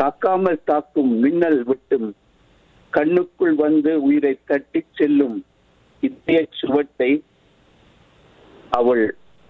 தாக்காமல் தாக்கும் மின்னல் விட்டும் கண்ணுக்குள் வந்து உயிரை தட்டிச் செல்லும் இதய சுவட்டை அவள்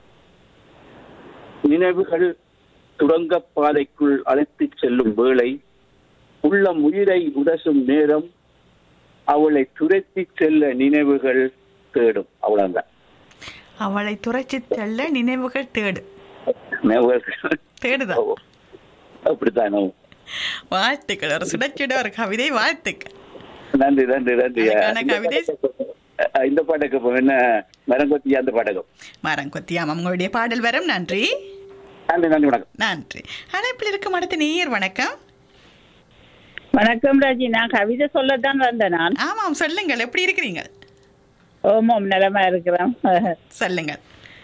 நினைவுகள் துரங்க பாதைக்குள் அழைத்துச் செல்லும் வேளை உள்ளம் உயிரை உரசும் நேரம் அவளை துரத்தி செல்ல நினைவுகள் தேடும் அவ்வளவுதான் அவளை துரைச்சி தள்ள நினைவுகள் தேடு நினைவுகள் தேடுதா அப்படித்தான் வாழ்த்துக்கள் ஒரு சுடச்சுட ஒரு கவிதை வாழ்த்துக்கள் நன்றி நன்றி நன்றி அதுக்கான இந்த கவிதை? பாட்டுக்கு- இந்த பாட்டுக்கு இப்ப என்ன மரங்கொத்தி அந்த பாடகம் மரம் கொத்தி ஆமாம் உங்களுடைய பாடல் வரும் நன்றி நன்றி நன்றி வணக்கம் நன்றி அழைப்பில் இருக்கும் அடுத்த நேயர் வணக்கம் வணக்கம் ராஜி நான் கவிதை சொல்லத்தான் வந்தேன் நான் ஆமாம் சொல்லுங்கள் எப்படி இருக்கிறீங்க ஓமம் நிலமா இருக்கிறேன் சொல்லுங்கள்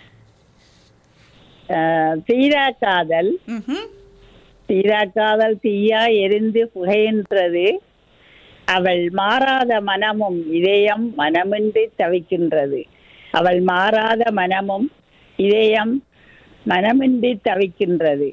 அஹ், தீரா காதல் ம்ஹும். தீரா காதல் தீயா எரிந்து புகைகின்றது அவள் மாறாத மனமும் இதயம் மனமின்றி தவிக்கின்றது அவள் மாறாத மனமும் இதயம் மனமின்றி தவிக்கின்றது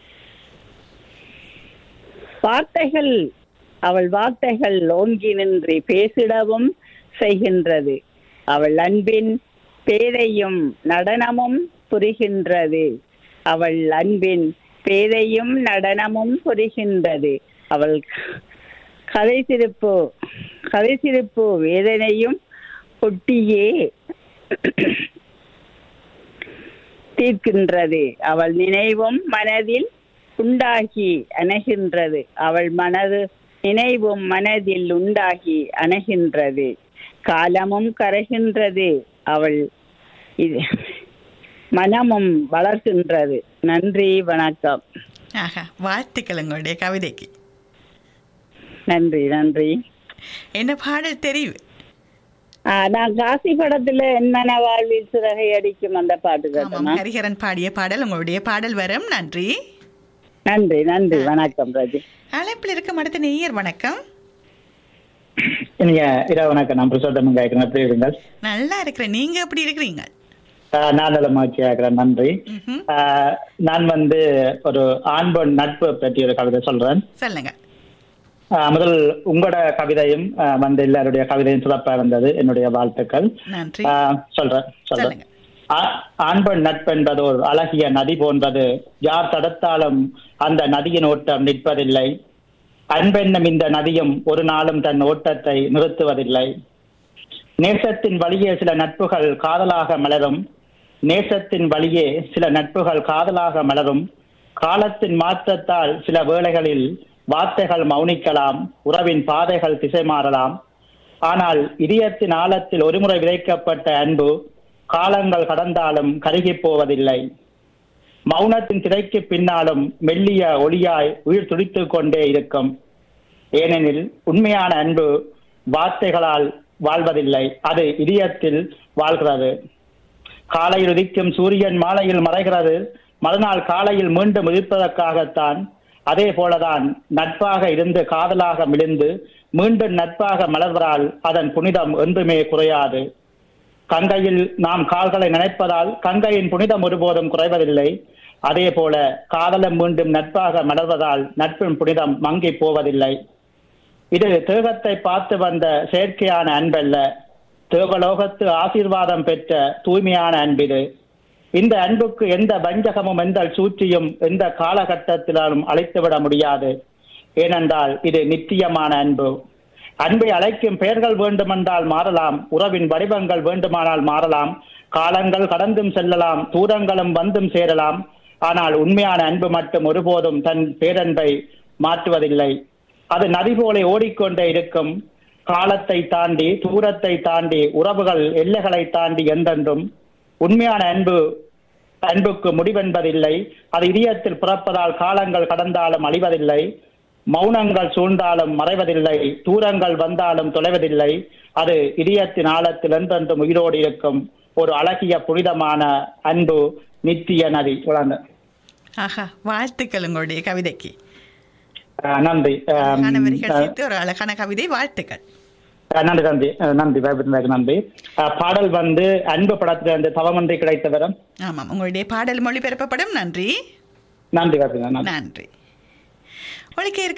வார்த்தைகள் அவள் வார்த்தைகள் ஓங்கி நின்று பேசிடவும் செய்கின்றது அவள் அன்பின் பேதையும் நடனமும் புரிகின்றது அவள் அன்பின் பேதையும் நடனமும் புரிகின்றது அவள் கதை சிரிப்பு கதை சிரிப்பு வேதனையும் ஒட்டியே தீர்க்கின்றது அவள் நினைவும் மனதில் உண்டாகி அணைகின்றது அவள் மனது நினைவும் மனதில் உண்டாகி அணைகின்றது காலமும் கரைகின்றது அவள் இது மனமும் வளர்கின்றது நன்றி வணக்கம் ஆஹா வாழ்த்துக்கள் உங்களுடைய கவிதைக்கு நன்றி நன்றி என்ன பாடல் தெரிவு ஆ, நான் காசி படத்துல என்ன வாழ்வில் சிறகை அடிக்கும் அந்த பாட்டு ஆமாம் கேட்டேன் ஹரிஹரன் பாடிய பாடல் உங்களுடைய பாடல் வரும் நன்றி நன்றி நன்றி வணக்கம் ராஜி அழைப்பில் இருக்கும் அடுத்த நேயர் வணக்கம் நீங்க இரவு வணக்கம் நான் பிரசோத்தம் கேட்கிறேன் எப்படி இருங்கள் நல்லா இருக்கிறேன் நீங்க எப்படி இருக்கிறீங்க ஆஹ் நான் நல்ல மகிழ்ச்சியா இருக்கிறேன் நன்றி ம்ஹும். ஆஹ் நான் வந்து ஒரு ஆண் பெண் நட்பு பற்றி ஒரு கவிதை சொல்றேன் சொல்லுங்க ஆஹ் முதல் உங்களோட கவிதையும் ஆஹ் வந்து எல்லாருடைய கவிதையும் சிறப்பா இருந்தது என்னுடைய வாழ்த்துக்கள் நன்றி ஆஹ் சொல்றேன் சொல்றேன் சொல்லுங்க ஆ- ஆண் பெண் நட்பு என்பது ஒரு அழகிய நதி போன்றது யார் தடுத்தாலும் அந்த நதியின் ஓட்டம் நிற்பதில்லை அன்பென்னும் இந்த நதியும் ஒரு நாளும் தன் ஓட்டத்தை நிறுத்துவதில்லை நேசத்தின் வழியே சில நட்புகள் காதலாக மலரும் நேசத்தின் வழியே சில நட்புகள் காதலாக மலரும் காலத்தின் மாற்றத்தால் சில வேளைகளில் வார்த்தைகள் மௌனிக்கலாம் உறவின் பாதைகள் திசை மாறலாம் ஆனால் இதயத்தின் ஆழத்தில் ஒருமுறை விதைக்கப்பட்ட அன்பு காலங்கள் கடந்தாலும் கருகிப் போவதில்லை மௌனத்தின் திரைக்கு பின்னாலும் மெல்லிய ஒளியாய் உயிர் துடித்துக் கொண்டே இருக்கும் ஏனெனில் உண்மையான அன்பு வார்த்தைகளால் வாழ்வதில்லை அது இதயத்தில் வாழ்கிறது காலையில் உதிக்கும் சூரியன் மாலையில் மறைகிறது மறுநாள் காலையில் மீண்டும் உதிப்பதற்காகத்தான் அதே போலதான் நட்பாக இருந்து காதலாக மிளிந்து மீண்டும் நட்பாக மலர்வதால் அதன் புனிதம் என்றுமே குறையாது கங்கையில் நாம் கால்களை நினைப்பதால் கங்கையின் புனிதம் ஒருபோதும் குறைவதில்லை அதே போல காதலம் மீண்டும் நட்பாக மலர்வதால் நட்பின் புனிதம் மங்கி போவதில்லை இது தேகத்தை பார்த்து வந்த செயற்கையான அன்பல்ல தேவலோகத்து ஆசீர்வாதம் பெற்ற தூய்மையான அன்பிது இந்த அன்புக்கு எந்த வஞ்சகமும் எந்த சூழ்ச்சியும் எந்த காலகட்டத்திலும் அழைத்துவிட முடியாது ஏனென்றால் இது நித்தியமான அன்பு அன்பை அழைக்கும் பெயர்கள் வேண்டுமென்றால் மாறலாம் உறவின் வடிவங்கள் வேண்டுமானால் மாறலாம் காலங்கள் கடந்தும் செல்லலாம் தூரங்களும் வந்தும் சேரலாம் ஆனால் உண்மையான அன்பு மட்டும் ஒருபோதும் தன் பேரன்பை மாற்றுவதில்லை அது நதி போல ஓடிக்கொண்டே இருக்கும் காலத்தை தாண்டி தூரத்தை தாண்டி உறவுகள் எல்லைகளை தாண்டி என்றென்றும் உண்மையான அன்பு அன்புக்கு முடிவென்பதில்லை அது இதயத்தில் பிறப்பதால் காலங்கள் கடந்தாலும் அழிவதில்லை மௌனங்கள் சூழ்ந்தாலும் மறைவதில்லை தூரங்கள் வந்தாலும் தொலைவதில்லை அது இதயத்தின் ஆழத்தில் என்றென்றும் உயிரோடு இருக்கும் ஒரு அழகிய புனிதமான அன்பு நித்திய நதி உலக ஆஹா வாழ்த்துக்கள் உங்களுடைய கவிதைக்கு அஹ் நன்றி அஹ் அழகான வரிகள் சேர்த்து ஒரு அழகான கவிதை வாழ்த்துக்கள் அஹ் நன்றி நன்றி அஹ் நன்றி பயப்படுறதுக்கு நன்றி அஹ் பாடல் வந்து அன்பு படத்திலிருந்து தவமன்றி கிடைத்த வரம் ஆமாம் உங்களுடைய பாடல் மொழிபெயர்ப்பப்படும் நன்றி நன்றி பயப்படுறேன் நன்றி நன்றி ஒழிக்க